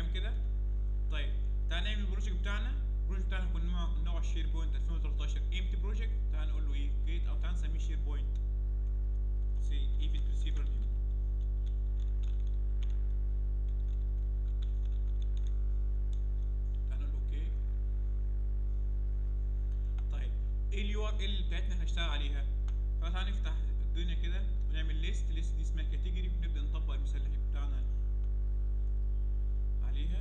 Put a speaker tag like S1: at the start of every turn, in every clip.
S1: تمام كده طيب تعال نعمل البروجكت بتاعنا البروجكت بتاعنا هيكون نوع نوع شير بوينت 2013 امتي بروجكت تعال نقول له ايه كريت او تعال نسميه شير بوينت سي ايفنت ريسيفر نيم تعال نقول له اوكي طيب ايه اليو ار ال بتاعتنا هنشتغل عليها فتعال نفتح الدنيا كده ونعمل ليست ليست دي اسمها كاتيجوري ونبدا نطبق المثال اللي بتاعنا عليها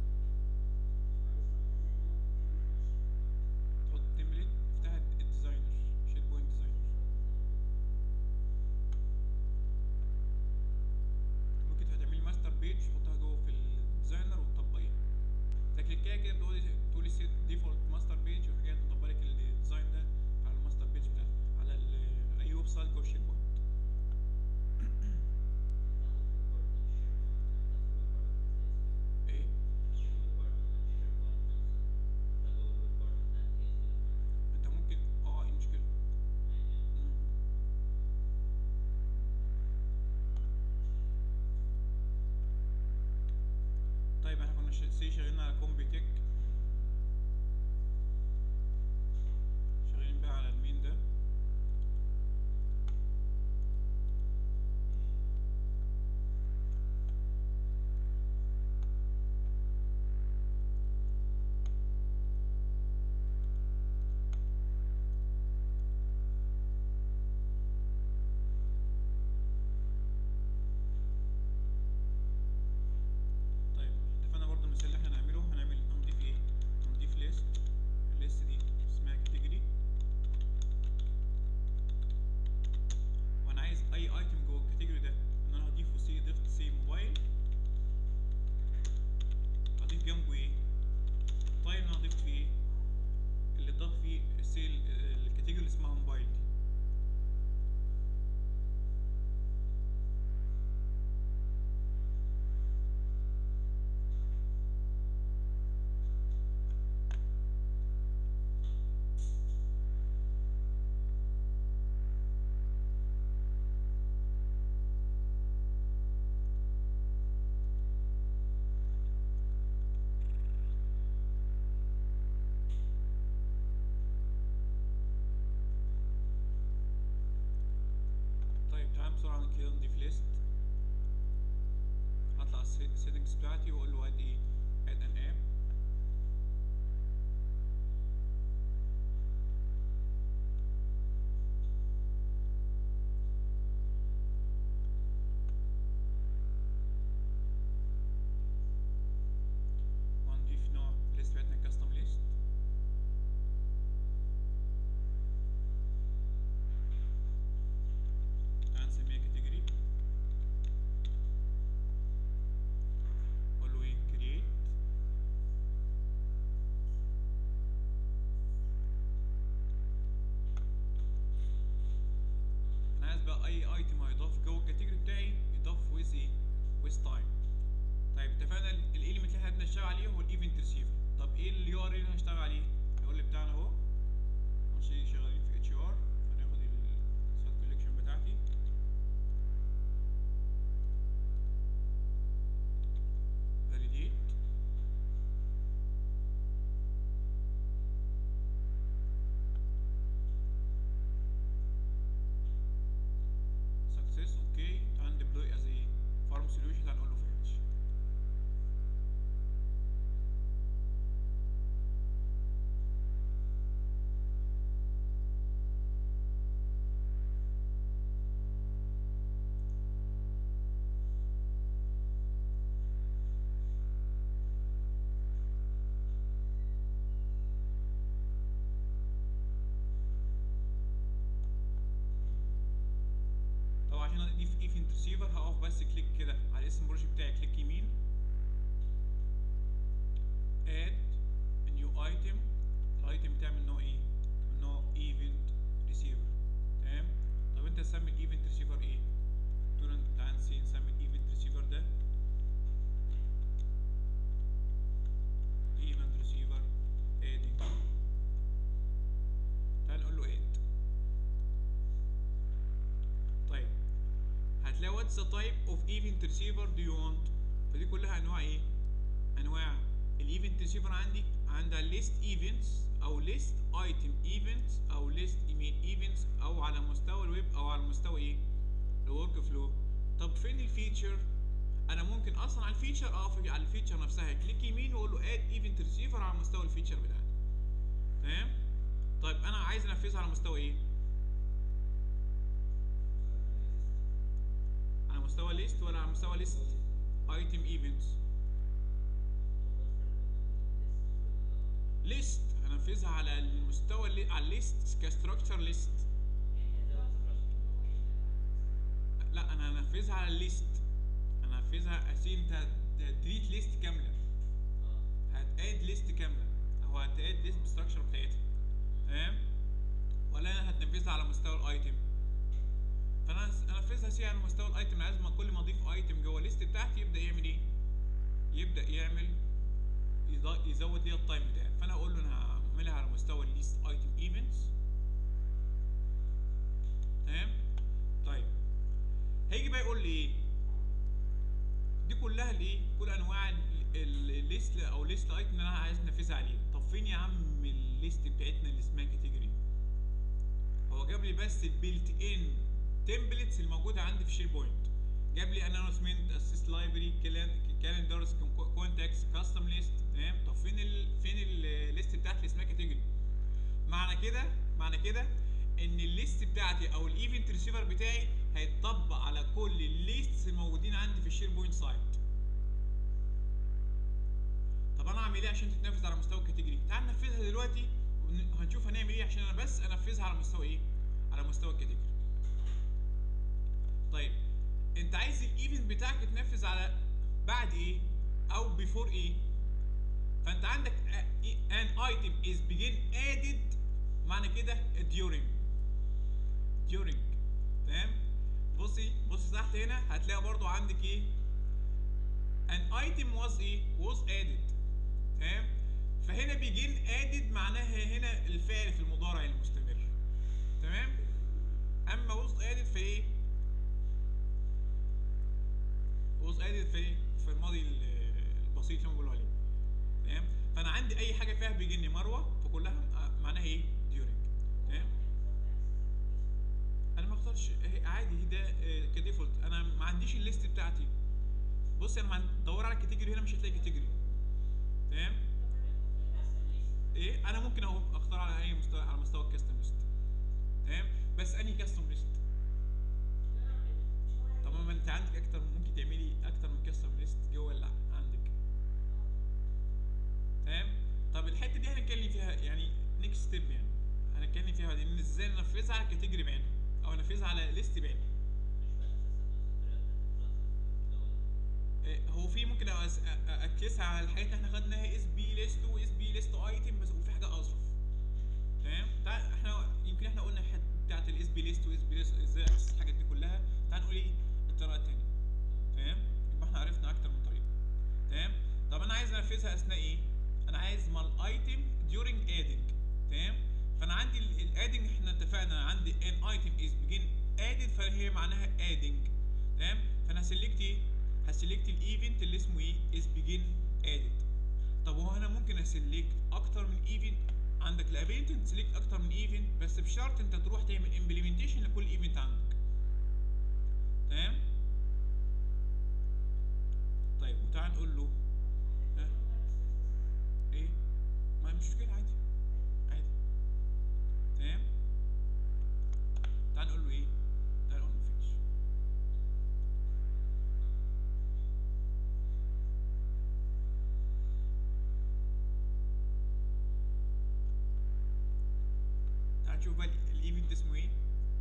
S1: تحط تمبلت افتح الديزاينر شيت بوينت ديزاينر ممكن هتعملي ماستر بيج تحطها جوه في الديزاينر وتطبقيها تكليكيه كده بتقولي تقولي سيت ديفولت ماستر بيج وراح جاي تطبق لك الديزاين ده على الماستر بيج بتاعك على ال- اي ويب سايت جوه الشيت بوينت ايه انت ممكن اه ايه المشكله مم. طيب احنا كنا ش- سي شغالين على كومبيتك شغالين بقى على المين ده طيب اتفقنا برضو المثال اللي احنا هنعمله هنعمل هنضيف ايه هنضيف ليست الليست دي اسمها كاتيجوري وانا عايز اي ايتم جوه الكاتيجوري ده ان انا هضيفه سي ضفت سي موبايل هضيف جنبه ايه طيب انا ضفت فيه ايه اللي ضاف فيه سي الكاتيجوري اللي اسمها موبايل دي طيب تعال بسرعة كده نضيف ليست هطلع السيتنجز بتاعتي واقول له اد ايه اد ان اب وهنضيف نوع الليست بتاعتنا كاستم ليست تعال نسميها كاتيجوري اقول له ايه كرييت انا عايز بقى اي ايتم هيضاف جوه الكاتيجوري بتاعي يضاف ويز ايه ويز تايم طيب اتفقنا الاليمنت اللي احنا هنشتغل عليه هو الايفنت ريسيفر طب ايه اليو ار اللي هنشتغل عليه يقول لي بتاعنا اهو ماشي شغالين في اتش ار فناخد السات كوليكشن بتاعتي validate success اوكي تعال deploy as a farm solution تعال نقول له fetch طبعا عشان اضيف ايفنت ريسيفر هقف بس كليك كده على اسم البروجكت بتاعي كليك يمين اد نيو ايتم الايتم بتاعي من نوع ايه من نوع ايفنت ريسيفر تمام طب انت تسمي الايفنت ريسيفر ايه تقول تعال نسي نسمي الايفنت ريسيفر ده ايفنت ريسيفر ادنج تعال نقول له اد طيب هتلاقي واتس ذا تايب اوف ايفنت ريسيفر دو يو want فدي كلها انواع ايه ريسيفر عندي عندها ليست ايفنتس او ليست ايتم ايفنتس او ليست ايميل ايفنتس او على مستوى الويب او على مستوى ايه الورك فلو طب فين الفيتشر انا ممكن اصلا على الفيتشر اقف على الفيتشر نفسها كليك يمين واقول له اد ايفنت ريسيفر على مستوى الفيتشر بتاعتي تمام طيب انا عايز انفذها على مستوى ايه على مستوى ليست ولا على مستوى ليست ايتم ايفنتس ليست هنفذها على المستوى اللي على الليست كستراكشر ليست لا انا هنفذها على الليست انا هنفذها اسيب انت هتريت ليست كامله هتاد ليست كامله او هتاد ليست بالستراكشر بتاعتها تمام ولا انا هتنفذها على مستوى الايتم فانا انفذها سي على مستوى الايتم لازم كل ما اضيف ايتم جوه الليست بتاعتي يبدا يعمل ايه يبدا يعمل يض- يزود لي التايم بتاعي فانا اقول له انا هعملها على مستوى الليست ايتم ايفنتس تمام طيب هيجي بقى يقول لي ايه دي كلها الايه كل انواع الليست او ليست ايتم اللي انا عايز انفذها عليه طب فين يا عم الليست بتاعتنا اللي اسمها كاتيجوري هو جاب لي بس البيلت ان تمبلتس الموجوده عندي في شير بوينت جاب لي انونسمنت اسيست لايبرري كالندرز كونتاكس كاستم ليست تمام طب فين ال فين الليست بتاعتي اللي اسمها كاتيجوري معنى كده معنى كده ان الليست بتاعتي او الايفنت ريسيفر بتاعي هيتطبق على كل الليستس الموجودين عندي في الشير بوينت سايت طب انا اعمل ايه عشان تتنفذ على مستوى الكاتيجوري تعال ننفذها دلوقتي وهنشوف هنعمل ايه عشان انا بس انفذها على مستوى ايه على مستوى الكاتيجوري طيب انت عايز الايفنت بتاعك يتنفذ على بعد ايه او بيفور ايه فانت عندك ان ايتم از بيجين ادد معنى كده during during تمام بصي بصي تحت هنا هتلاقي برضو عندك ايه an item was ايه was added تمام فهنا بيجين added معناها هنا الفعل في المضارع المستمر تمام اما was added في ايه was added في ايه في الماضي ال- البسيط اللي هم بيقولوا عليه تمام فانا عندي اي حاجه فيها بيجيني مروه فكلها م- معناها ايه during تمام انا ما اختارش إيه، عادي ده آه، كديفولت انا ما عنديش الليست بتاعتي بص انا دور على الكاتيجوري هنا مش هتلاقي كاتيجوري تمام ايه انا ممكن أهو اختار على اي مستوى على مستوى الكاستم ليست تمام بس انهي كاستم ليست طب ما انت عندك اكتر ممكن تعملي اكتر من كاستم ليست جوه اللي عندك تمام طب الحته دي هنتكلم فيها يعني نيكست ستيب يعني هنتكلم فيها بعدين ازاي ننفذها على كاتيجوري بعينها او ننفذها على ليست بعينها إيه، هو في ممكن أس- أ- أ- اكسها على الحاجات اللي احنا خدناها اس بي ليست واس بي ليست ايتم بس وفي حاجه اظرف تمام تعال احنا يمكن احنا قلنا الحته بتاعت الاس بي ليست واس بي ليست ازاي اكسس الحاجات دي كلها تعال نقول ايه الطريقه الثانيه تمام يبقى احنا عرفنا اكتر من طريقه تمام طب انا عايز انفذها اثناء ايه انا عايز مال ايتم during adding تمام فانا عندي الادنج احنا اتفقنا عندي ان ايتم از بيجين ادد فهي معناها ادنج تمام فانا هسلكت ايه هسلكت الايفنت اللي اسمه ايه از بيجين ادد طب هو انا ممكن اسلكت اكتر من ايفنت عندك الابيلتي تسلكت اكتر من ايفنت بس بشرط انت تروح تعمل امبلمنتيشن لكل ايفنت عندك تمام طيب وتعال نقول له ها ايه ما مش مشكله عادي عادي تمام تعال نقول له ايه تعال نقول له فينش تعال نشوف بقى الايفنت اسمه ايه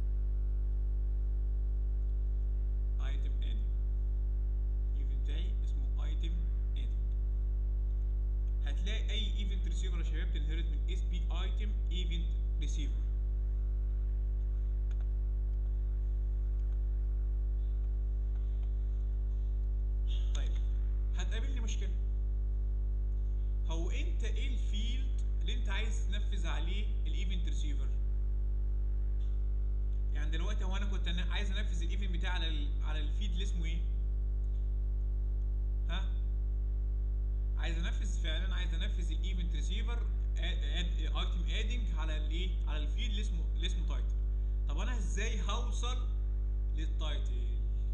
S1: ايتم ادنج الايفنت بتاعي اسمه ايتم ادنج هتلاقي اي ايفنت ريسيفر يا شباب تنهرت من اس بي ايتم ايفنت ريسيفر طيب هتقابلني مشكله هو انت ايه الفيلد اللي انت عايز تنفذ عليه الايفنت ريسيفر يعني دلوقتي هو انا كنت أنا عايز انفذ الايفنت بتاعي على ال على الفيد اللي اسمه ايه ها عايز انفذ فعلا عايز انفذ الايفنت ريسيفر ايتم ادنج على الايه على الفيلد اللي اسمه اللي اسمه تايتل طب انا ازاي هوصل للتايتل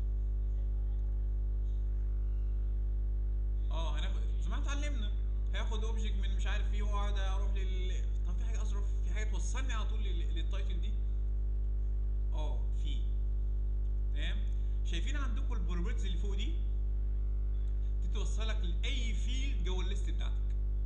S1: اه هناخد زي ما اتعلمنا هاخد اوبجكت من مش عارف ايه واقعد اروح لل طب في حاجه اظرف في حاجه توصلني على طول لل- للتايتل دي اه في تمام شايفين عندكم البروبرتيز اللي فوق دي دي توصلك لاي فيلد جوه الليست بتاعتك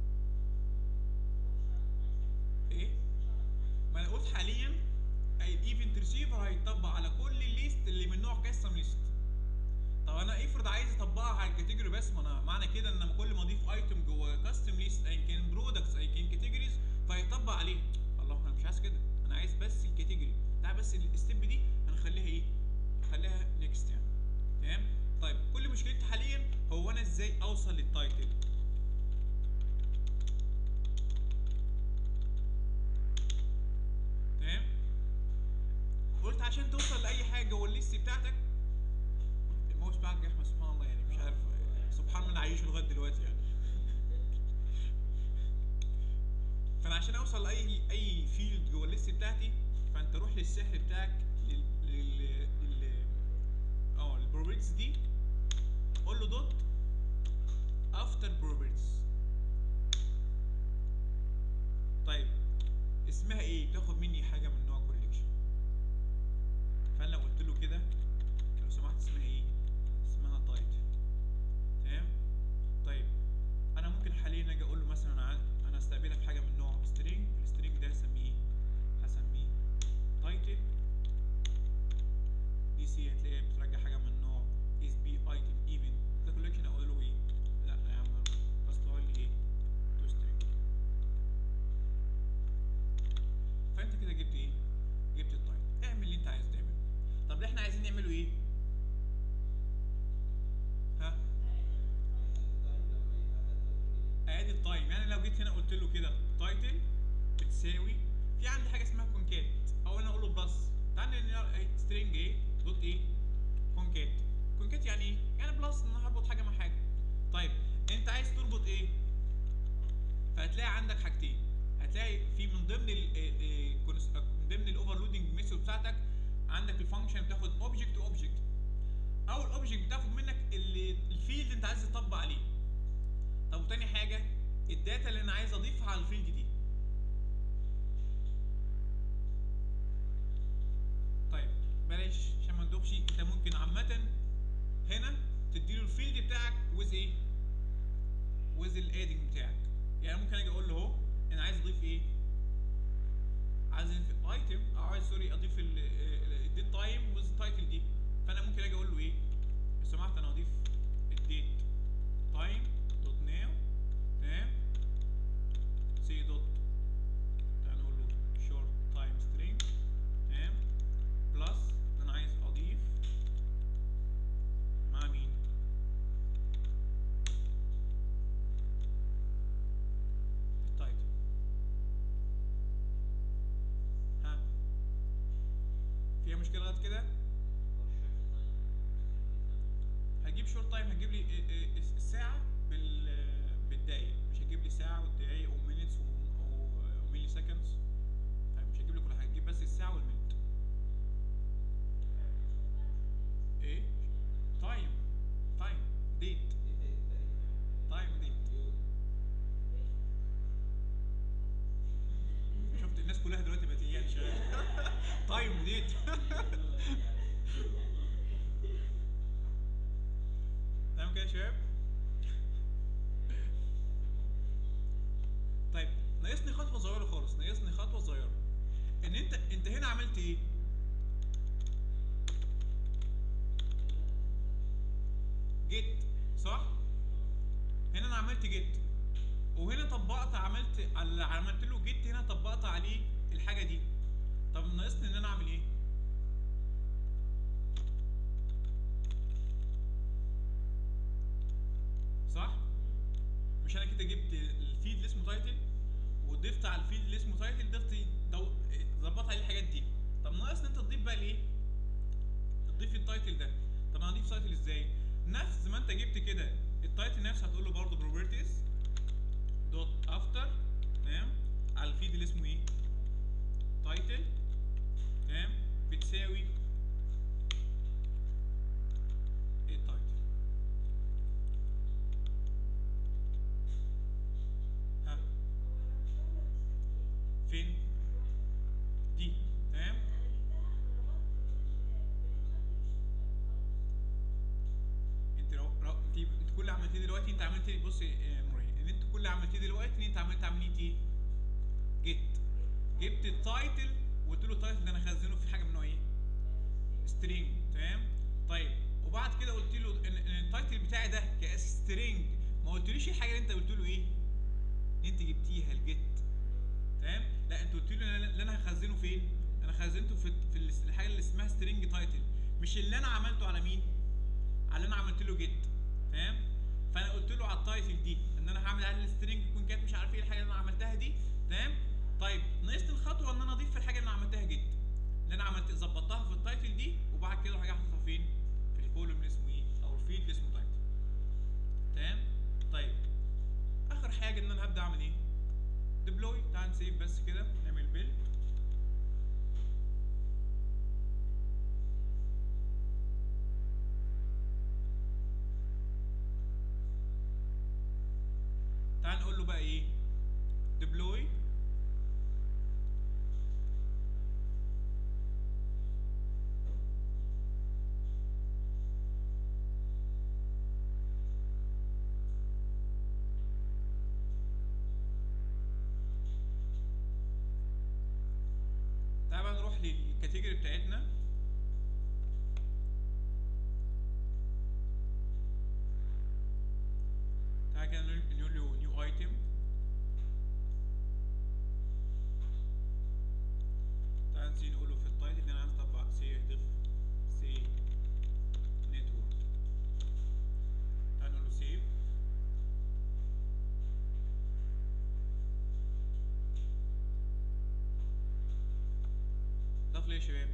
S1: ايه ما انا قلت حاليا الايفنت ريسيفر هيطبق على كل الليست اللي من نوع كاستم ليست طب انا افرض عايز اطبقها على الكاتيجوري بس ما انا معنى كده ان أنا كل ما اضيف ايتم جوه كاستم ليست ايا كان برودكتس ايا كان كاتيجوريز فهيطبق عليه الله انا مش عايز كده انا عايز بس الكاتيجوري تعال بس الستيب دي هنخليها ايه خليها نيكست يعني تمام طيب كل مشكلتي حاليا هو انا ازاي اوصل للتايتل تمام قلت عشان توصل لاي حاجه جوه الليست بتاعتك الماوس بتاعك يا احمد سبحان الله يعني مش عارف سبحان من اللي عايشه لغايه دلوقتي يعني فانا عشان اوصل لاي اي فيلد جوه الليست بتاعتي فانت روح للسحر بتاعك لل لل لل اه البروبرتيز دي قول له دوت افتر بروبرتيز طيب اسمها ايه بتاخد مني حاجه من نوع كوليكشن فانا لو قلت له كده لو سمحت اسمها ايه اسمها تايتل تمام طيب انا ممكن حاليا اجي اقول له مثلا انا عن- انا هستقبلها بحاجه من نوع سترينج السترينج ده هسميه ايه هسميه تايتل دي سي هتلاقيها بترجع حاجه من نوع اس بي ايتم ايفن ده كوليكشن اقول له ايه لا يا عم اصله لي ايه تو سترينج فانت كده جبت ايه جبت التايتل اعمل اللي انت عايز تعمله طب اللي احنا عايزين نعمله ايه ها ادي التايم يعني لو جيت هنا قلت له كده تايتل بتساوي في عندي حاجه اسمها كونكات او انا اقول له بلس تعالى سترينج ايه دوت ايه كونكات كونكات يعني ايه يعني بلس ان انا هربط حاجه مع حاجه طيب انت عايز تربط ايه فهتلاقي عندك حاجتين هتلاقي في من ضمن ال ال- ال- كونس- من ضمن الاوفرلودنج ميثود بتاعتك عندك الفانكشن بتاخد اوبجكت واوبجكت او الاوبجكت بتاخد منك اللي الفيلد انت عايز تطبق عليه طب وتاني حاجه الداتا اللي انا عايز اضيفها على الفيلد دي طيب بلاش عشان ما ندوخش انت ممكن عامه هنا تديله الفيلد بتاعك ويز ايه ويز الادنج بتاعك يعني ممكن اجي اقول له اهو انا عايز اضيف ايه عايز ايتم او عايز سوري اضيف الديت تايم ويز التايتل دي فانا ممكن اجي اقول له ايه لو سمحت انا اضيف الديت تايم دوت ناو تمام سي دوت تعال نقول له شورت تايم سترينج تمام بلس انا عايز اضيف مع مين التايتل ها فيها مشكله لغايه كده هجيب شورت تايم هتجيب لي إيه- إيه الساعه بال بالدقايق مش هتجيب لي ساعه والدقايق ومينتس وميلي سكندز مش هتجيب لي كل حاجه هتجيب بس الساعه والمينت ايه تايم تايم ديت تايم ديت شفت الناس كلها دلوقتي بقت ايه يعني شغال تايم ديت تمام كده يا شباب طيب ناقصني خطوه صغيره خالص ناقصني خطوه صغيره ان انت انت هنا عملت ايه جيت صح هنا انا عملت جيت وهنا طبقت عملت على عملت له جيت هنا طبقت عليه الحاجه دي طب ناقصني ان انا اعمل ايه صح مش انا كده جبت الفيد اللي اسمه تايتل وضفت على الفيد اللي اسمه تايتل ضفت دو... ظبطت عليه الحاجات دي طب ناقص ان انت تضيف بقى الايه تضيف التايتل ده طب انا هضيف تايتل ازاي نفس ما انت جبت كده التايتل نفسه هتقول له برضه بروبرتيز فين دي تمام انت لو لو انت انت كل اللي عملتيه دلوقتي انت عملت بص يا نورين ان انت كل اللي عملتيه دلوقتي ان انت عملت عمليه ايه؟ جيت جبت التايتل وقلت له التايتل ده انا خزنه في حاجه من نوع ايه؟ سترينج تمام؟ طيب وبعد كده قلت له ان ان التايتل بتاعي ده كسترينج ما قلتليش الحاجه اللي انت قلت له ايه؟ ان انت جبتيها الجيت تمام؟ لا انت قلت له ان انا اللي انا هخزنه فين؟ انا خزنته في في ال- الحاجه اللي اسمها سترينج تايتل مش اللي انا عملته على مين؟ على اللي انا عملت له جيت تمام؟ فانا قلت له على التايتل دي ان انا هعمل على السترينج يكون كانت مش عارف ايه الحاجه اللي انا عملتها دي تمام؟ طيب نقصت الخطوه ان انا اضيف في الحاجه اللي انا عملتها جيت اللي انا عملت ظبطتها في التايتل دي وبعد كده راح احطها فين؟ في الكولوم اللي اسمه ايه؟ او الفيلد اللي اسمه تايتل تمام؟ طيب اخر حاجه ان انا هبدا اعمل ايه؟ ديبلوي تعال نسيب بس كده نعمل بيلد تعال نقول له بقى ايه ديبلوي تعال بقى نروح للكاتيجوري بتاعتنا تعال كده نقول نقول له نيو ايتم تعال نسي نقول له في التايتل ان انا عايز اطبق سي اضيف سي نتورك تعال نقول له سيف ضاف لي يا شباب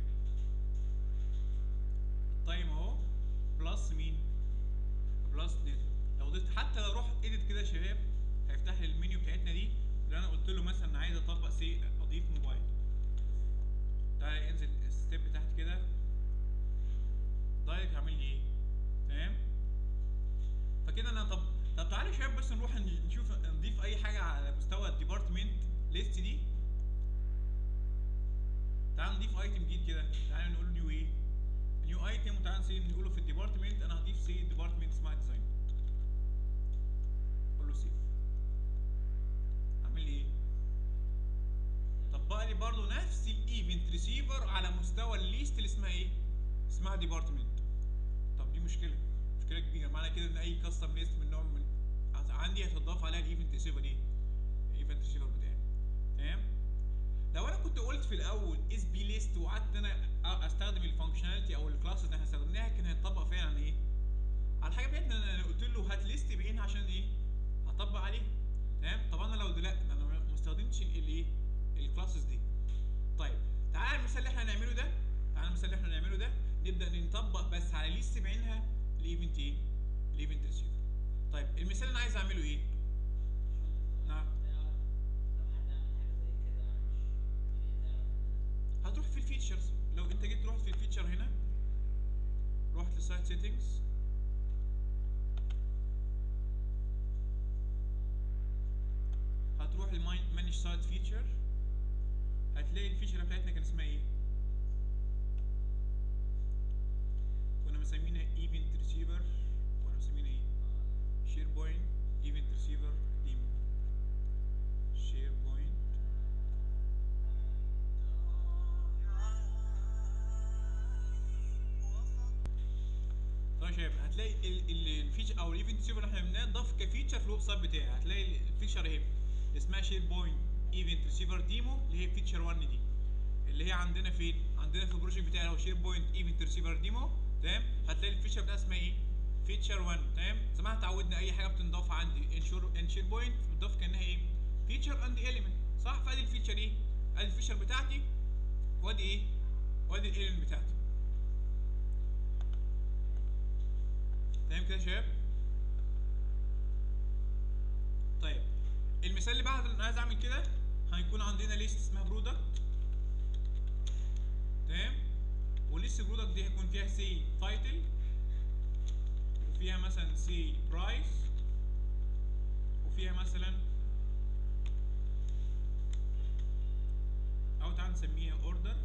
S1: التايم اهو بلس مين بلس نت لو ضفت حتى لو رحت ايديت كده يا شباب هيفتح لي المنيو بتاعتنا دي اللي انا قلت له مثلا عايز اطبق سي اضيف موبايل تعالى انزل الستيب تحت كده دايركت هعمل لي ايه تمام فكده انا طب طب تعالى يا شباب بس نروح نشوف نضيف اي حاجه على مستوى الديبارتمنت ليست دي تعال نضيف ايتم جديد كده تعال نقول نيو ايه نيو ايتم وتعال نسي نقوله في الديبارتمنت انا هضيف سي ديبارتمنت اسمها ديزاين قول له سيف اعمل لي ايه طبق لي برضو نفس الايفنت ريسيفر على مستوى الليست اللي اسمها ايه اسمها ديبارتمنت طب دي مشكله مشكله كبيره معنى كده ان اي كاستم ليست من نوع من عندي هتضاف عليها الايفنت ريسيفر ايه الايفنت ريسيفر بتاعي تمام لو انا كنت قلت في الاول اس بي ليست وقعدت انا أ- استخدم الفانكشناليتي او الكلاسز اللي احنا استخدمناها كان هيتطبق فعلا على ايه؟ على الحاجه بتاعتنا انا قلت له هات ليست بعينها عشان ايه؟ هطبق عليه تمام؟ طب انا لو لا انا ما استخدمتش الايه؟ الكلاسز دي طيب تعالى المثال اللي احنا هنعمله ده تعالى المثال اللي احنا هنعمله ده نبدا نطبق بس على ليست بعينها الايفنت ايه؟ الايفنت ريسيفر طيب المثال اللي انا عايز اعمله ايه؟ نعم هتروح في الفيتشرز لو انت جيت رحت في الفيتشر هنا رحت لسايت سيتنجز هتروح لمانج سايت فيتشر هتلاقي الفيتشر بتاعتنا كان اسمها ايه كنا مسمينها ايفنت ريسيفر ولا مسمينها ايه شير بوينت ايفنت ريسيفر ديمو شير بوينت طيب يا شباب هتلاقي ال- ال- الفيتشر او الايفنت ريسيفر اللي احنا عملناه ضاف كفيتشر في الويب سايت بتاعي هتلاقي الفيتشر اهي اسمها شير بوينت ايفنت ريسيفر ديمو اللي هي فيتشر 1 دي اللي هي عندنا فين؟ عندنا في البروجكت بتاعي اللي هو شير بوينت ايفنت ريسيفر ديمو تمام؟ هتلاقي الفيتشر بتاعها اسمها ايه؟ فيتشر 1 تمام؟ زي ما احنا اتعودنا اي حاجه بتنضاف عندي انشور ان شير بوينت بتضاف كانها ايه؟ فيتشر اند اليمنت صح؟ فادي الفيتشر ايه؟ ادي الفيتشر بتاعتي وادي ايه؟ وادي الاليمنت بتاعتي تمام كده يا شباب؟ طيب المثال اللي بعد اللي انا عايز اعمل كده هيكون عندنا ليست اسمها برودكت تمام وليست البرودكت دي هيكون فيها سي تايتل وفيها مثلا سي برايس وفيها مثلا هنسميها اوردر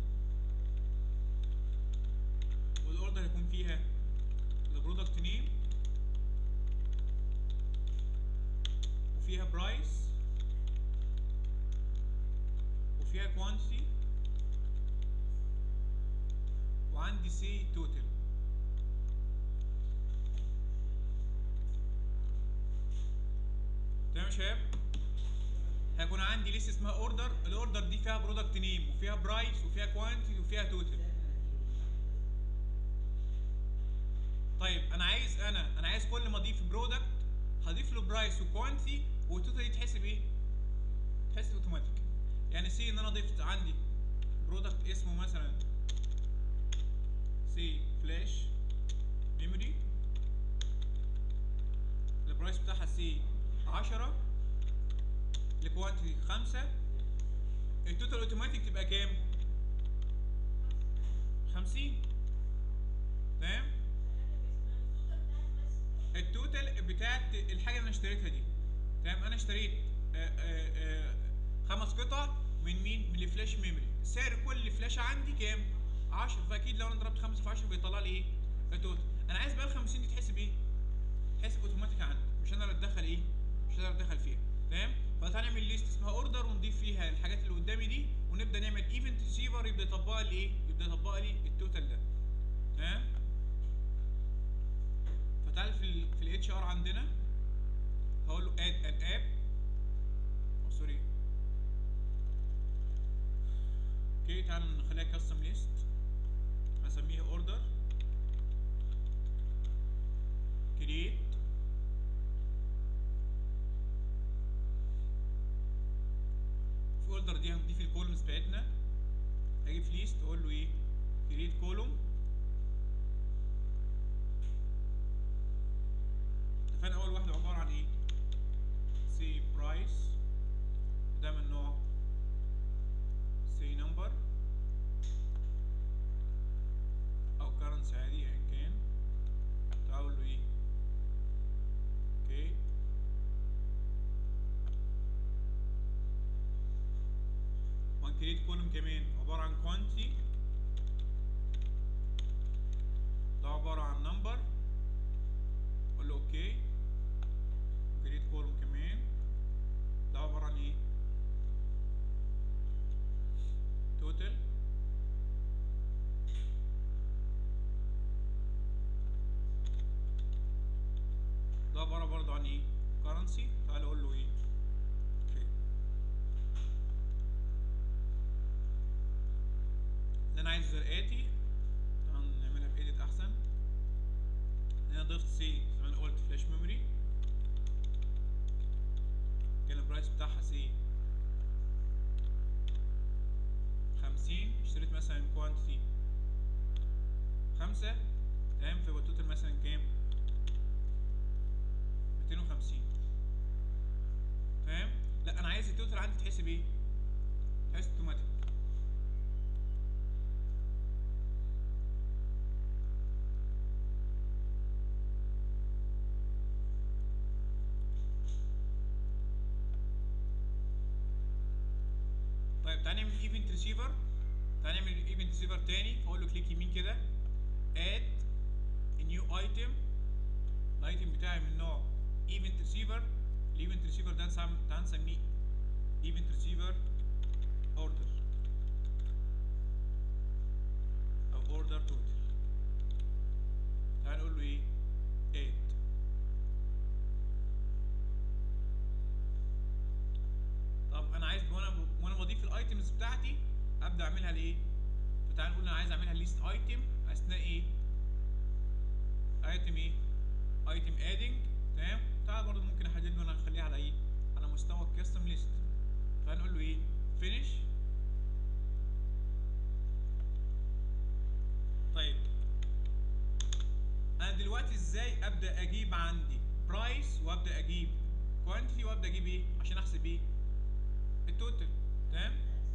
S1: والاوردر هيكون فيها البرودكت نيم وفيها برايس وفيها كوانتيتي وعندي سي توتال تمام يا شباب هيكون عندي ليست اسمها اوردر الاوردر دي فيها برودكت نيم وفيها برايس وفيها كوانتيتي وفيها توتال طيب انا عايز انا انا عايز كل ما اضيف برودكت هضيف له برايس وكوانتيتي والتوتال يتحسب ايه تحسب اوتوماتيك يعني سي ان انا ضفت عندي برودكت اسمه مثلا سي فلاش ميموري البرايس بتاعها سي 10 الكوانتيتي 5 التوتال اوتوماتيك تبقى كام 50 تمام التوتال بتاعت الحاجه اللي انا اشتريتها دي تمام انا اشتريت آآ آآ خمس قطع من مين من الفلاش ميموري سعر كل فلاشه عندي كام 10 فاكيد لو انا ضربت 5 في 10 بيطلع لي ايه التوتال انا عايز بقى ال 50 دي تحسب ايه تحسب اوتوماتيك عندي مش انا اللي اتدخل ايه مش انا اللي اتدخل فيها تمام فتعالى نعمل ليست اسمها اوردر ونضيف فيها الحاجات اللي قدامي دي ونبدا نعمل ايفنت ريسيفر يبدا يطبق لي ايه يبدا يطبق لي التوتال ده تمام فتعال في ال في الاتش ار عندنا هقول له اد ان اب او سوري اوكي تعال نخليها كاستم ليست هسميها اوردر كريت في اوردر دي هنضيف الكولومز بتاعتنا هاجي في ليست اقول له ايه كريت كولوم اتفقنا اول واحده عباره عن ايه سي برايس ده من نوع سي نمبر او كرنسي عادي ايا كان تعال له ايه اوكي وهنكريت كولوم كمان عباره عن كوانتي ده عباره عن نمبر اقول له اوكي كريت كولوم كمان ده عباره عن ايه توتال ده عباره برضه عن ايه كرنسي تعال اقول له ايه اوكي اللي انا عايزه الاتي طبعا نعملها بايديت احسن هنا ضفت سي زي ما انا قلت فلاش ميموري كان البرايس بتاعها سي خمسين اشتريت مثلا كوانتيتي خمسة تمام فيبقى التوتال مثلا كام؟ ميتين وخمسين تمام؟ لا أنا عايز التوتال عندي تحسب إيه؟ تحسب اوتوماتيك طيب تعالى نعمل ايفنت ريسيفر تعالى نعمل ايفنت ريسيفر تاني فاقول له كليك يمين كده اد نيو ايتم الايتم بتاعي من نوع ايفنت ريسيفر الايفنت ريسيفر ده هنسم- تعالى نسميه ايفنت ريسيفر اوردر او اوردر توتال تعالى نقول له ايه اد طب انا عايز وانا وانا بضيف الايتمز بتاعتي ابدا اعملها لايه فتعال نقول انا عايز اعملها ليست ايتم اثناء ايه ايتم ايه ايتم ادنج تمام تعال برضه ممكن احدد له انا اخليها على ايه على مستوى الكاستم ليست تعال نقول له ايه فينيش طيب انا دلوقتي ازاي ابدا اجيب عندي برايس وابدا اجيب كوانتيتي وابدا اجيب ايه عشان احسب ايه التوتال تمام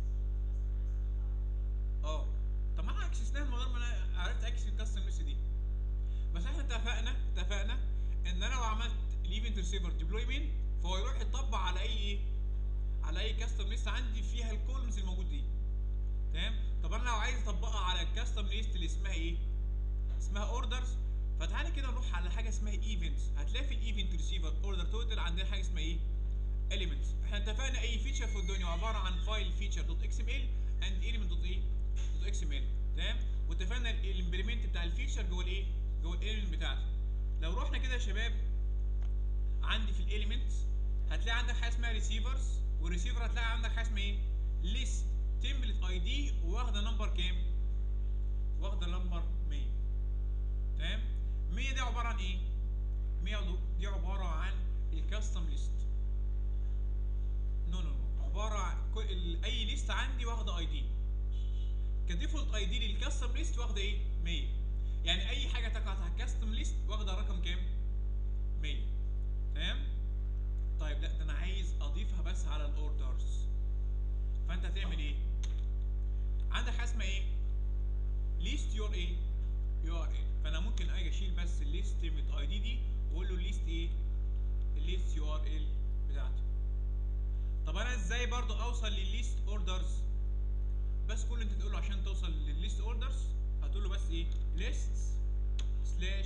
S1: اه طب ما انا اكسسناها من غير ما انا عرفت اكسس الكاستم ليست دي بس احنا اتفقنا اتفقنا ان انا لو عملت الايفنت ريسيفر ديبلويمنت فهو يروح يطبق على اي ايه على اي كاستم ليست عندي فيها الكولمز الموجود دي تمام طب انا لو عايز اطبقها على الكاستم ليست اللي اسمها ايه اسمها اوردرز فتعالى كده نروح على حاجه اسمها ايفنتس هتلاقي في الايفنت ريسيفر اوردر توتال عندنا حاجه اسمها ايه elements احنا اتفقنا اي فيتشر في الدنيا عباره عن فايل فيتشر دوت اكس ام ال اند element دوت ايه دوت اكس ام ال تمام واتفقنا الامبلمنت بتاع الفيتشر جوه الايه جوه الاليمنت بتاعته لو رحنا كده يا شباب عندي في الاليمنتس هتلاقي عندك حاجه اسمها ريسيفرز والريسيفر هتلاقي عندك حاجه اسمها ايه ليست تمبلت اي دي واخده نمبر كام واخده نمبر 100 تمام 100 دي عباره عن ايه 100 دي عباره عن الكاستم ليست نو نو نو عباره عن كل ال- اي ليست عندي واخده اي دي كديفولت اي دي للكاستم ليست واخده ايه 100 يعني اي حاجه تقع تحت الكاستم ليست واخده رقم كام 100 تمام طيب لا ده انا عايز اضيفها بس على الاوردرز فانت هتعمل ايه عندك حاجه اسمها ايه ليست يور ايه يو ار ال فانا ممكن اجي اشيل بس الليست تيمت اي دي دي واقول له الليست ايه الليست يو ار ال بتاعتي طب انا ازاي برضو اوصل للليست اوردرز بس كل اللي انت تقوله عشان توصل للليست اوردرز هتقول له بس ايه ليست سلاش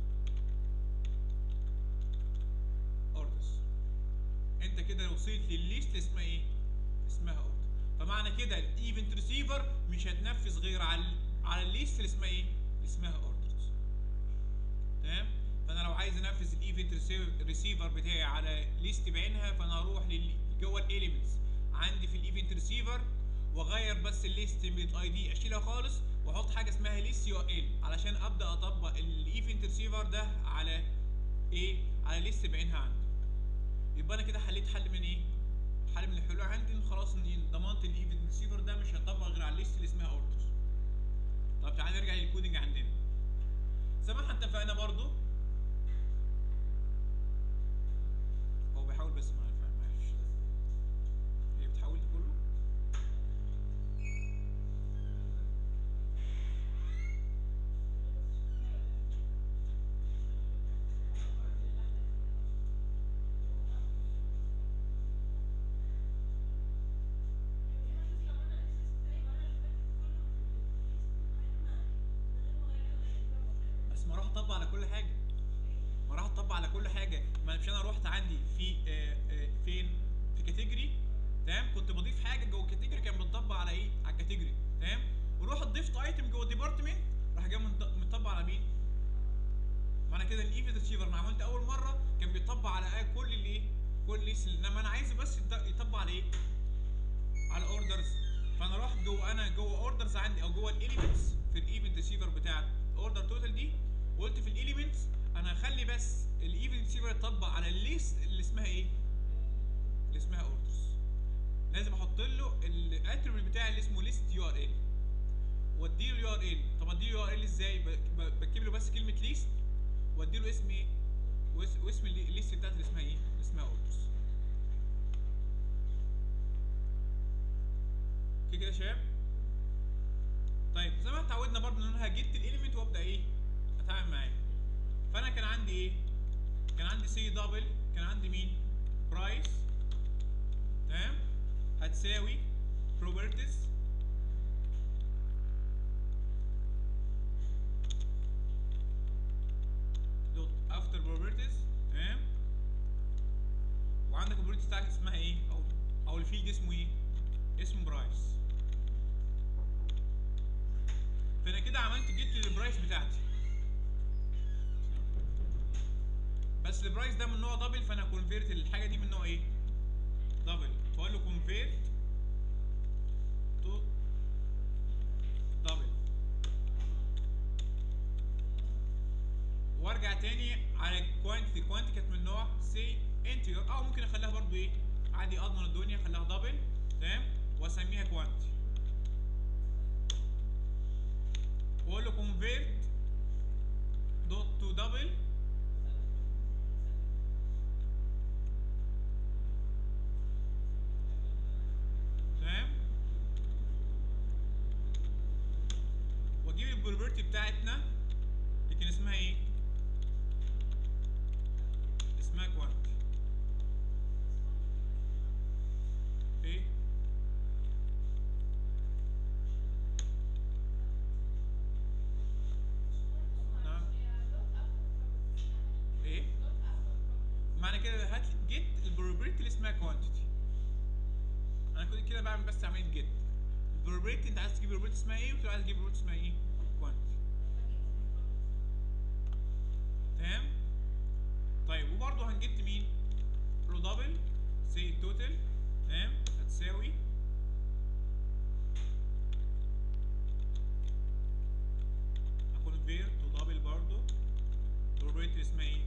S1: اوردرز انت كده وصلت للليست اللي اسمها ايه اسمها اوردر فمعنى كده الايفنت ريسيفر مش هتنفذ غير على على الليست اللي اسمها ايه اللي اسمها اوردرز تمام فانا لو عايز انفذ الايفنت ريسيفر بتاعي على ليست بعينها فانا هروح لل جوه الاليمنتس عندي في الايفنت ريسيفر واغير بس الليست من اي دي اشيلها خالص واحط حاجه اسمها ليست يو ال علشان ابدا اطبق الايفنت ريسيفر ده على ايه على ليست بعينها عندي يبقى انا كده حليت حل من ايه حل من الحلول عندي إن خلاص ان ضمنت الايفنت ريسيفر ده مش هيطبق غير على الليست اللي اسمها اوردرز طب تعالى نرجع للكودنج عندنا زي ما احنا اتفقنا برضو هو بيحاول بس ما معلش هي بتحاول دي كله بس ما راح اطبق على كل حاجه ما راح اطبق على كل حاجه ما مش انا رحت عندي في آه آه فين في كاتيجوري تمام كنت بضيف حاجه جوه الكاتيجوري كان بتطبق على ايه على الكاتيجوري تمام ورحت ضفت ايتم جوه الديبارتمنت راح جاي منط- مطبق على مين معنى كده الايفنت ريسيفر ما عملت اول مره كان بيطبق على آه كل اللي ايه كل ليست انما انا عايزه بس يط- يطبق على ايه على اوردرز فانا رحت جوه انا جوه اوردرز عندي او جوه الاليمنتس في الايفنت ريسيفر بتاع اوردر توتال دي وقلت في الاليمنتس انا هخلي بس الايفنت ريسيفر يطبق على الليست اللي اسمها ايه اللي اسمها اوردرز لازم احط له الاتريبيوت بتاعي اللي اسمه ليست يو ار ال واديله اليو ار ال طب اديله اليو ار ال ازاي ب- ب- بكتب له بس كلمه ليست واديله اسم ايه واس- واسم اللي- الليست بتاعتي اللي اسمها ايه اللي اسمها اوردرز كده كده يا شباب طيب زي ما اتعودنا برضه ان انا هجيت الاليمنت وابدا ايه اتعامل معاه فانا كان عندي ايه كان عندي سي دبل كان عندي مين برايس تمام هتساوي بروبرتيز دوت افتر بروبرتيز تمام وعندك البروبرتيز بتاعتك اسمها ايه او او الفيلد اسمه ايه اسمه برايس فانا كده عملت جيت للبرايس بتاعتي بس البرايس ده من نوع دبل فانا كونفيرت الحاجه دي من نوع ايه دبل فاقول له كونفيرت تو دبل وارجع تاني على الكوانتيتي الكوانتيتي كانت من نوع سي انتجر او ممكن اخليها برضو ايه عادي اضمن الدنيا اخليها دبل تمام واسميها كوانتيتي واقول له convert دوت تو دبل تمام واجيب البروبرتي بتاعتنا اللي كان اسمها ايه اسمها كوانتي ايه جيت البروبابيلتي اللي اسمها كوانتيتي انا كنت كده بعمل بس عمليه جيت البروبابيلتي انت عايز تجيب البروبابيلتي اسمها ايه وتقول عايز تجيب البروبابيلتي اسمها ايه كوانتيتي تمام طيب وبرضه هنجيت مين رو دبل سي توتال تمام هتساوي هكونفير تو دبل برضه probability اسمها ايه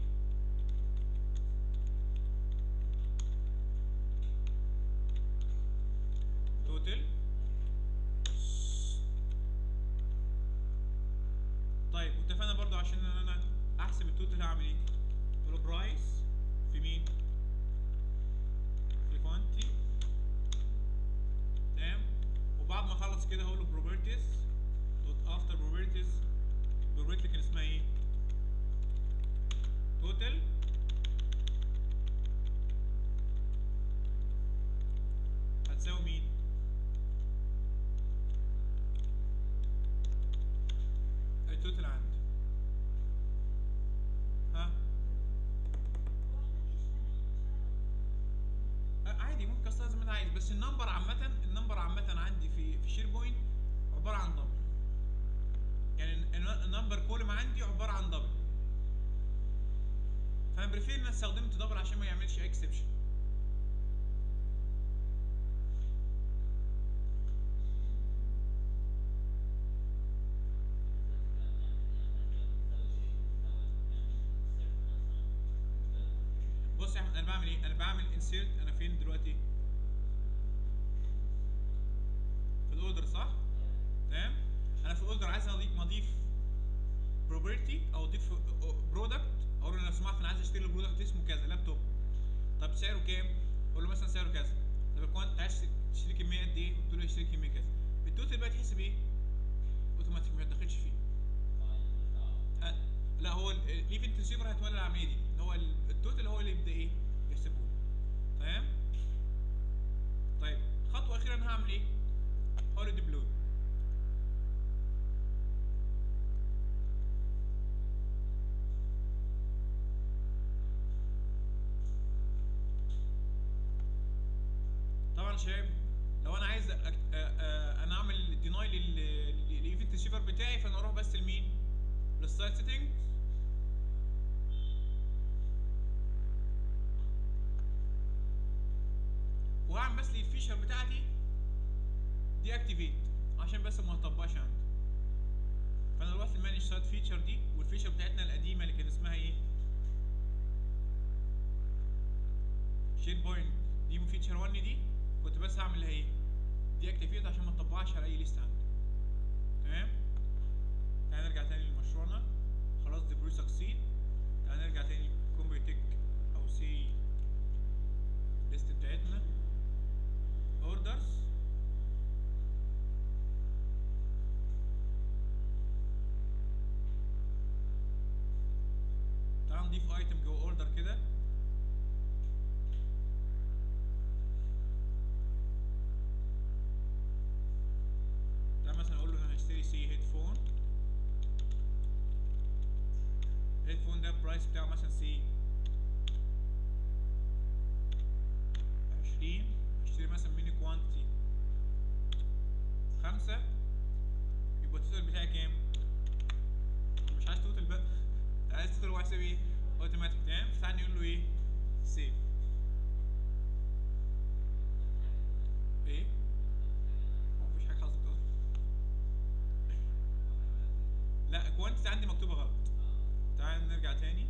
S1: توتال طيب واتفقنا برضو عشان ان انا احسب التوتال هعمل ايه اقول له برايس في مين في كوانتي تمام وبعد ما اخلص كده هقول له properties دوت افتر properties probability كان اسمها ايه توتال هتساوي مين التوتال عندي ها آه، عادي ممكن استخدم زي ما انت عايز بس النمبر عامة النمبر عامة عندي في في شير بوينت عبارة عن دبل يعني ال- ال- النمبر كولم عندي عبارة عن دبل فانا بريفير ان انا استخدمت دبل عشان ما يعملش اكسبشن بص يا احمد انا بعمل ايه؟ انا بعمل انسيرت انا فين دلوقتي؟ في الاوردر صح؟ تمام؟ انا في الاوردر عايز اضيف اضيف بروبرتي او اضيف برودكت اقول له لو سمحت انا عايز اشتري البرودكت اسمه كذا لابتوب طب سعره كام؟ اقول له مثلا سعره كذا طب الكوانت عايز تشتري كميه قد ايه؟ قلت له اشتري كميه كذا التوتال بقى تحسب ايه؟ اوتوماتيك ما تدخلش فيه أه لا هو الايفنت ريسيفر هيتولى العمليه دي ان هو ال- التوتال هو اللي يبدا ايه؟ يحسبه لي. تمام؟ طيب خطوه اخيره انا هعمل ايه؟ هقول له ديبلوي طبعا يا شباب لو انا عايز أك... آ... آ... انا اعمل ديناي للايفنت ريسيفر بتاعي فانا اروح بس لمين؟ للسايت سيتنجز وهعمل بس الفيشر بتاعتي دي اكتيفيت عشان بس ما اطبقش عندي فانا رحت المانج سايت فيتشر دي والفيشر بتاعتنا القديمه اللي كان اسمها ايه؟ شير بوينت دي فيتشر 1 دي كنت بس هعمل لها ايه؟ دي اكتيفيت عشان ما تطبقش على اي ليست عندي تمام؟ تعالى نرجع تاني لمشروعنا خلاص دي برو سكسيد تعالى نرجع تاني كومبيوتك او سي ليست بتاعتنا اوردرز تعال نضيف ايتم جوه اوردر كده تعال مثلا اقول له انا هشتري سي هيدفون الهيدفون ده البرايس بتاعه مثلا سي 20 اشتري مثلا ميني كوانتيتي خمسة يبقى التوتال بتاعي كام؟ أنا مش عايز توتال بقى عايز توتال هو هيحسب ايه؟ اوتوماتيك تمام فتعالى نقول له ايه؟ سيف ايه؟ هو مفيش حاجة حصلت اصلا لا كوانتيتي عندي مكتوبة غلط تعال نرجع تاني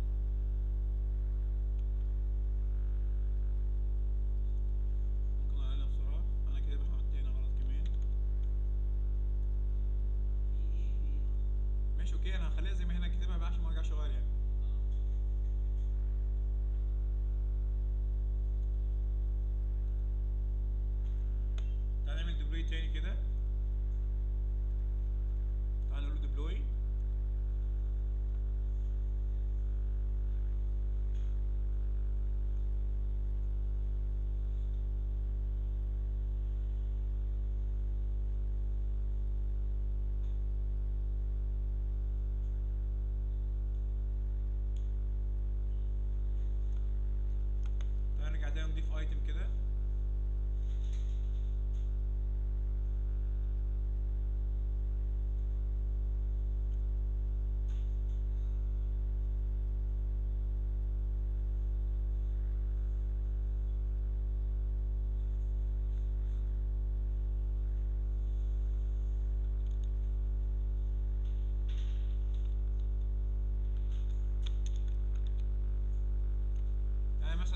S1: ممكن اعملها بسرعة انا كده بحط هنا غلط كمان ماشي اوكي انا هخليها زي ما هنا كاتبها بقى عشان ما ارجعش اغير يعني تعال نعمل ديبلوي تاني كده تعال نقول له ديبلوي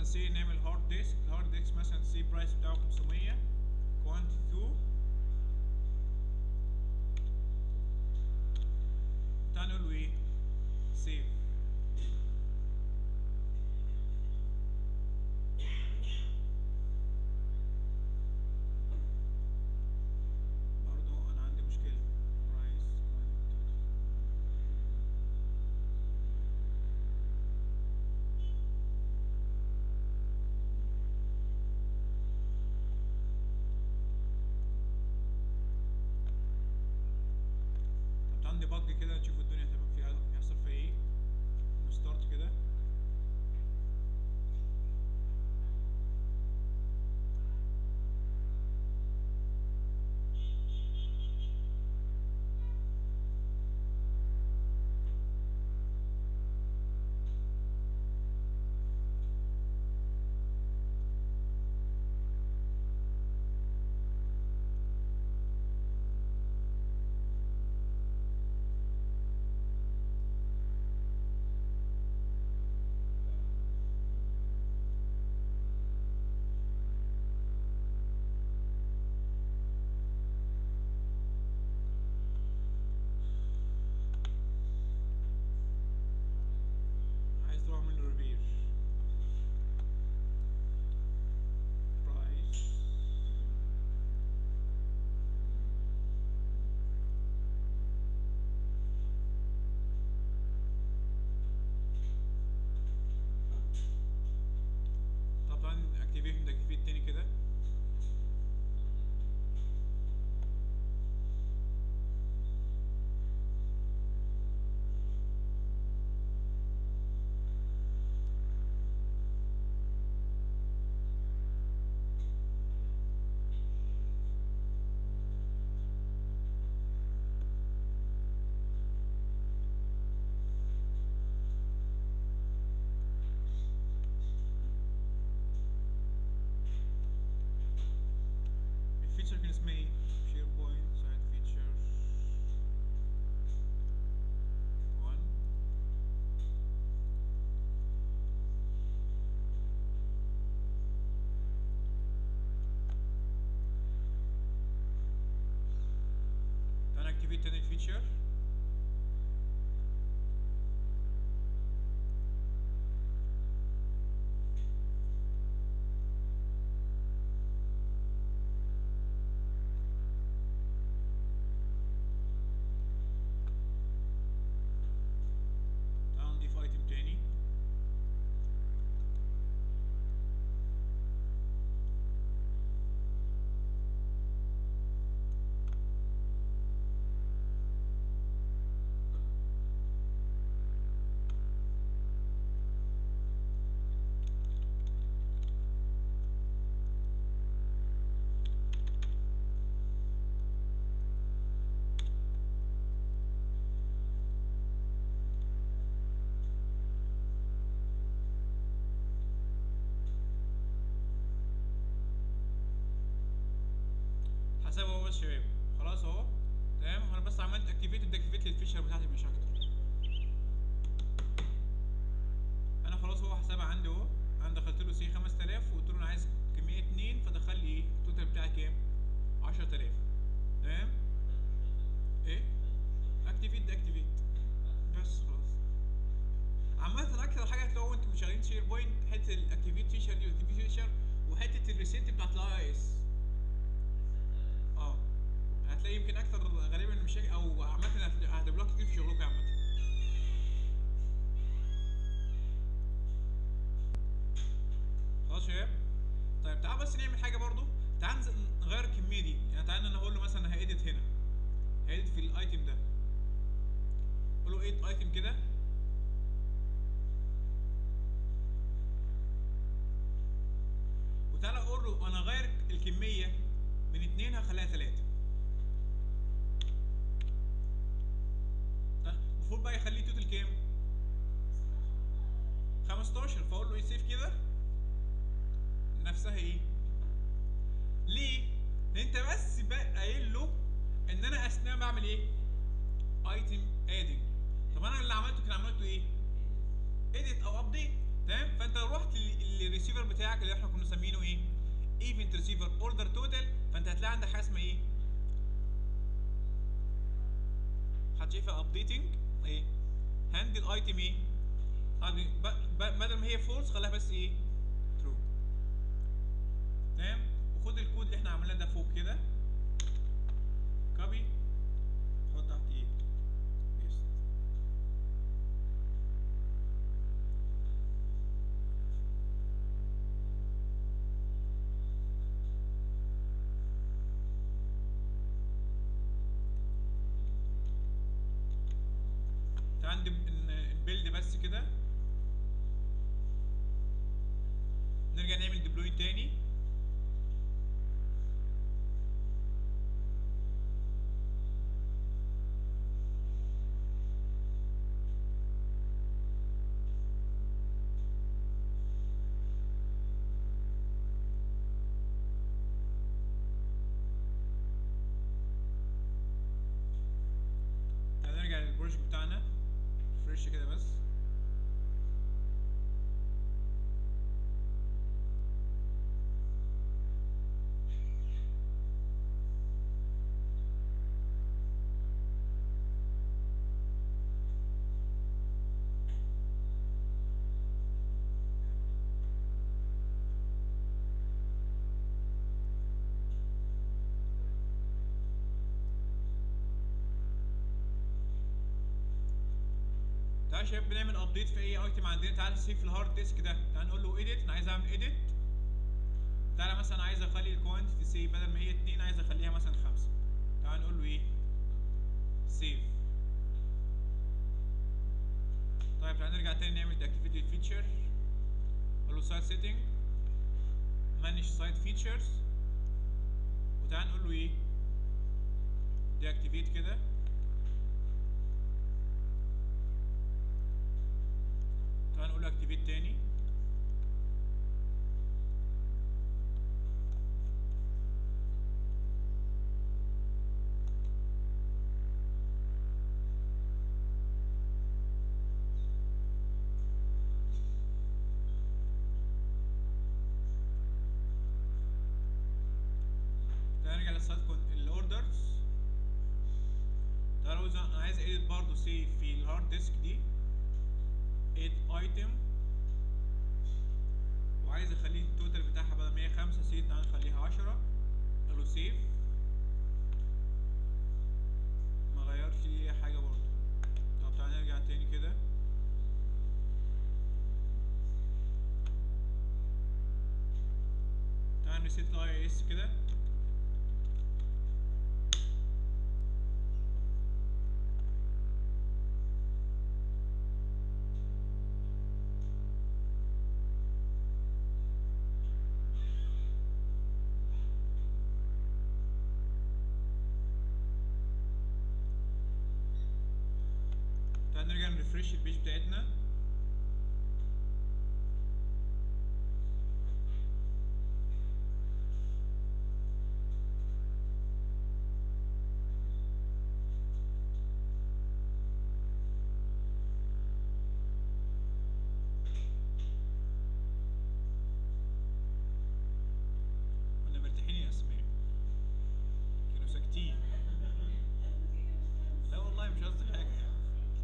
S1: مثلا سي نعمل هارد ديسك الهارد ديسك مثلا سي برايس بتاعه 500 كوانتيتي 2 تعالى نقول له ايه سيف برضو انا عندي مشكلة برايس كوانتيتي طب عندي بج كده نشوف الدنيا هتبقى فيها هيحصل فيها ايه نستارت كده عايز تروح اعمل له ريبير برايس طبعا اكتيفيت ده اكتيفيت تاني كده الفيتشر كان اسمها ايه؟ شير بوينت سايد فيتشر 1 تعالى اكتيفيت تاني الفيتشر تعال نضيف ايتم تاني حسابه هو بس شباب خلاص اهو تمام انا بس عملت اكتيفيت اكتيفيت للفيشر بتاعتي مش اكتر انا خلاص هو حسابها عندي اهو انا دخلت له سي 5000 وقلت له انا عايز كميه 2 فدخل لي ايه التوتال بتاعي كام 10000 تمام ايه اكتيفيت ده اكتيفيت بس خلاص عامة أكتر حاجة هتلاقوا أنتوا شغالين شير بوينت حتة الأكتيفيت فيشر دي والأكتيفيت فيشر وحتة الريسيت بتاعت الأي اس اه هتلاقي يمكن أكتر غالبا المشاكل أو عامة هت- هتبقى كتير في شغلكم عامة خلاص يا شباب طيب تعال بس نعمل حاجة برضو تعال نز- نغير الكمية دي يعني تعال أنا هقول له مثلا هإيديت هنا هإيديت في الأيتم ده قول له إيد أيتم كده وتعالى اقول له انا غير الكميه من اتنين هخليها تلاته طيب، المفروض بقى يخليه توتال كام 15 فاقول له ايه سيف كده نفسها ايه ليه لان انت بس بقى قايل له ان انا اثناء بعمل ايه ايتم ادنج طب انا اللي عملته كان عملته ايه اديت او ابديت تمام فانت لو رحت لل- للريسيفر بتاعك اللي احنا كنا مسمينه ايه ايفنت ريسيفر اوردر توتال فانت هتلاقي عندك حاجه اسمها ايه حد شايفها ابديتنج ايه هاندل ايتم ايه هذه ب- ب- بدل ما هي فولس خليها بس ايه ترو تمام وخد الكود اللي احنا عملناه ده فوق كده كوبي حط تحت ايه بيست تعال ندب- ن- نبيلد بس كده نرجع نعمل ديبلوي تاني تعال نرجع للبروجكت بتاعنا فريش كده بس تعال يا شباب بنعمل ابديت في اي ايتم عندنا تعال سيف في الهارد ديسك ده تعال نقول له ايديت انا عايز اعمل ايديت تعالى مثلا عايز اخلي الكوانتيتي سي بدل ما هي 2 عايز اخليها مثلا 5 تعال نقول له ايه سيف طيب تعال نرجع تاني نعمل deactivate الفيتشر اقول له سايت سيتنج مانج سايت فيتشرز وتعال نقول له ايه deactivate كده تعال نقول له اكتيفيت تاني تعال نرجع للسايت الاوردرز تعال عاوز انا عايز اديت برضه سي في الهارد ديسك دي اد ايتم وعايز اخليه التوتال بتاعها بدل ما هي 5 سي تعال نخليها 10 اقول له سيف ما غيرش اي حاجه برضه طب تعال نرجع تاني كده تعال نسيت الاي اس كده تعال نرجع نرفرش البيج بتاعتنا كنا مرتاحين يا اسماء كانوا ساكتين لا والله مش قصدي حاجه يعني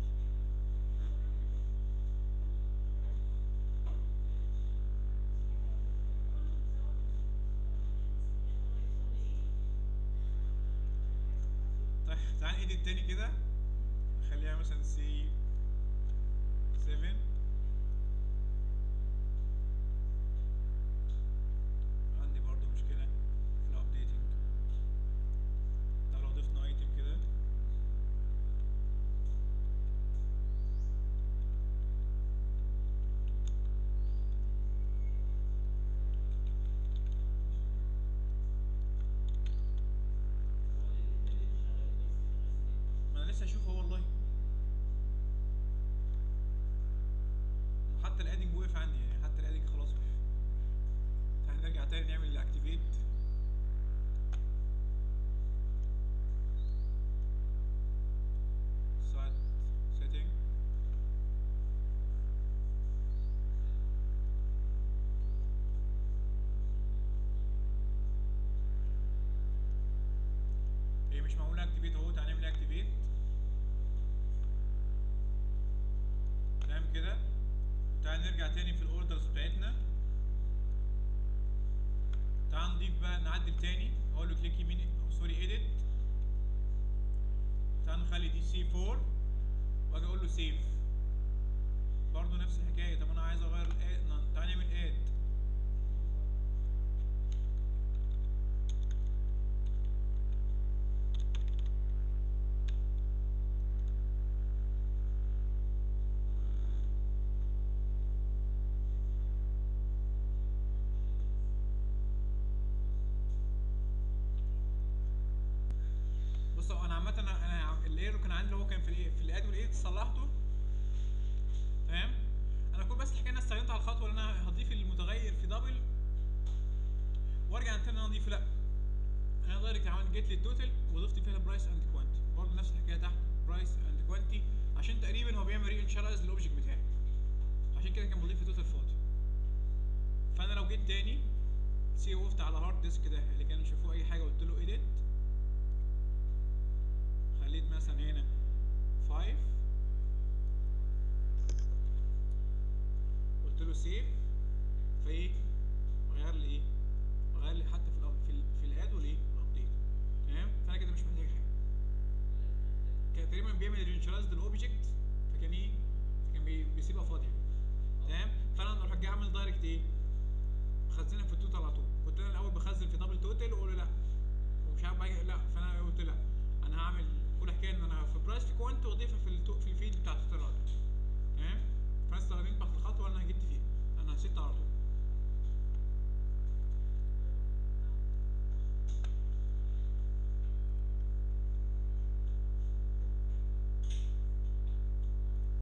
S1: طيب تعال ايديت تاني كده نخليها مثلا سي 7 عندي برضو مشكلة في الابديتنج طب لو ضفنا ايتم كده ما انا لسه اشوفه والله حتى الادنج وقف عندي يعني حتى الادنج خلاص وقف تعال نرجع تاني نعمل الاكتيفيت سايت سيتنج مش معمول اكتيفيت اهو تعالى نعمل اكتيفيت تمام كده تعال نرجع تاني في الاوردرز بتاعتنا تعال نضيف بقى نعدل تاني اقول له كليك يمين سوري ايديت تعال نخلي دي سي 4 واجي اقول له سيف برضه نفس الحكايه طب انا عايز اغير الاد تعال نعمل اد بص هو انا عامه انا انا عم- الايرور كان عندي اللي هو كان في الايه في الاد والايد صلحته تمام انا كل بس الحكايه انا استخدمت على الخطوه اللي انا هضيف المتغير في دبل وارجع تاني ان انا اضيف لا انا دايركت عملت جيت للتوتال وضفت فيها برايس اند كوانتي برضه نفس الحكايه تحت برايس اند كوانتي عشان تقريبا هو بيعمل ري انشالايز للاوبجكت بتاعي عشان كده كان بضيف توتال فاضي فانا لو جيت تاني سي وقفت على هارد ديسك ده اللي كانوا شافوه اي حاجه قلت له ايديت خليت مثلا هنا 5 قلت له سيف فايه غير لي ايه غير لي حتى في الأب- في ال في الاد والايه والابديت تمام فانا كده مش محتاج حاجه كان تقريبا بيعمل رينشرايز للاوبجكت فكان ايه فكان بي- بيسيبها فاضيه تمام فانا اروح جاي اعمل دايركت ايه بخزنها في التوتال على طول كنت انا الاول بخزن في دبل توتال واقول له لا ومش عارف بقى لا فانا قلت لا انا هعمل كل حكايه ان انا في برايس في كوانت واضيفها في التو في الفيد بتاع التوتال على طول تمام فانا استخدمت بقى في الخطوه اللي انا جبت فيها انا نسيت على طول